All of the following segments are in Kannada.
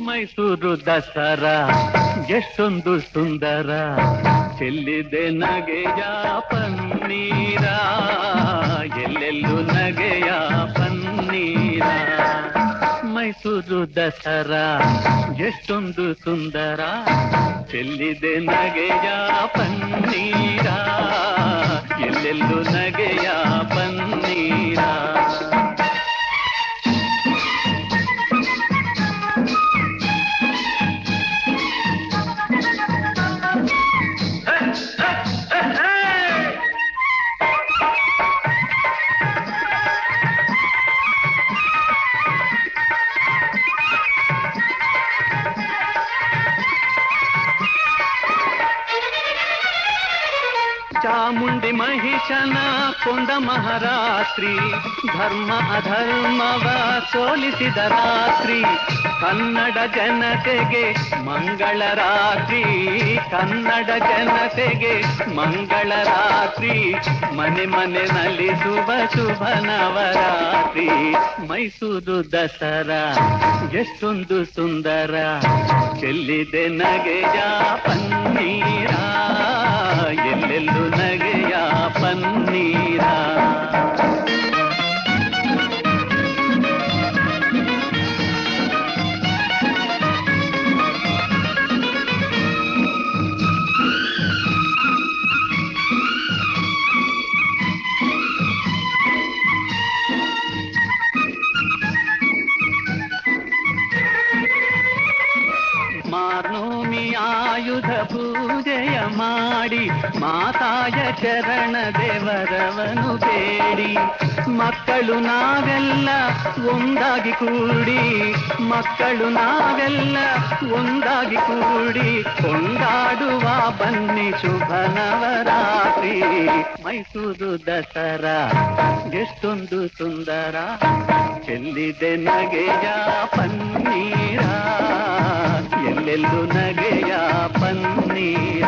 ಮೈಸೂರು ದಸರಾ ಎಷ್ಟೊಂದು ಸುಂದರ ಚೆಲ್ಲಿದೆ ನಗೆಯ ಪನ್ನೀರ ಎಲ್ಲೆಲ್ಲೂ ನಗೆಯ ಪನ್ನೀರ ಮೈಸೂರು ದಸರಾ ಎಷ್ಟೊಂದು ಸುಂದರ ಚೆಲ್ಲಿದೆ ನಗೆಯ ಪನ್ನೀರ ಎಲ್ಲೆಲ್ಲೂ ನಗೆಯ ಪನ್ನೀರ ಚಾಮುಂಡಿ ಮಹಿಷನ ಕೊಂದ ಮಹಾರಾತ್ರಿ ಧರ್ಮ ಅಧರ್ಮವ ಸೋಲಿಸಿದ ರಾತ್ರಿ ಕನ್ನಡ ಜನತೆಗೆ ಮಂಗಳ ರಾತ್ರಿ ಕನ್ನಡ ಜನತೆಗೆ ಮಂಗಳ ರಾತ್ರಿ ಮನೆ ಮನೆ ನಲಿಸುವ ಶುಭ ನವರಾತ್ರಿ ಮೈಸೂರು ದಸರಾ ಎಷ್ಟೊಂದು ಸುಂದರ ಚೆಲ್ಲಿದೆ ನಗೆಯ ಪನ್ನೀರ ಎಲ್ಲೆಲ್ಲೂ ನಗೆಯ ಪನ್ನೀರ ಮಾರ್ನೋಮಿ ಆಯುಧ ಪೂಜೆಯ ಮಾಡಿ ಮಾತಾಯ ಚರಣ ದೇವರವನು ಬೇಡಿ ಮಕ್ಕಳು ನಾವೆಲ್ಲ ಒಂದಾಗಿ ಕೂಡಿ ಮಕ್ಕಳು ನಾವೆಲ್ಲ ಒಂದಾಗಿ ಕೂಡಿ ಕೊಂಡಾಡುವ ಬನ್ನಿ ಶುಭ ನವರಾತ್ರಿ ಮೈಸೂರು ದಸರಾ ಎಷ್ಟೊಂದು ಸುಂದರ ಚೆಲ್ಲಿದೆ ನಗೆಯ ಪನ್ನೀರ ಎಲ್ಲೆಲ್ಲೂ ನಗೆಯ ಪನ್ನೀರ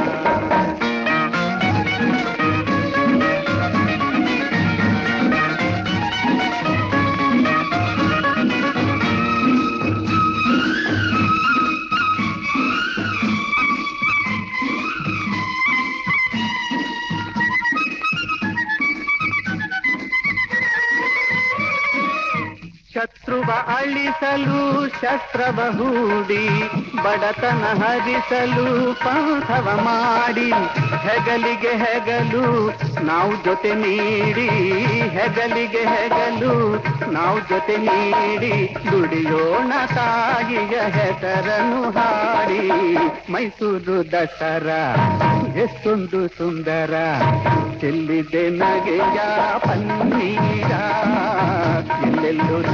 ಶತ್ರುವ ಅಳಿಸಲು ಶಸ್ತ್ರವ ಹೂಡಿ ಬಡತನ ಹರಿಸಲು ಪಂಥವ ಮಾಡಿ ಹೆಗಲಿಗೆ ಹೆಗಲು ನಾವು ಜೊತೆ ನೀಡಿ ಹೆಗಲಿಗೆ ಹೆಗಲು ನಾವು ಜೊತೆ ನೀಡಿ ದುಡಿಯೋಣ ತಾಯಿಯ ಹೆಸರನ್ನು ಹಾಡಿ ಮೈಸೂರು ದಸರಾ ಎಷ್ಟೊಂದು ಸುಂದರ ಚೆಲ್ಲಿದೆ ನಗೆಯ ಪನ್ನೀರ ಎಲ್ಲೆಲ್ಲೂ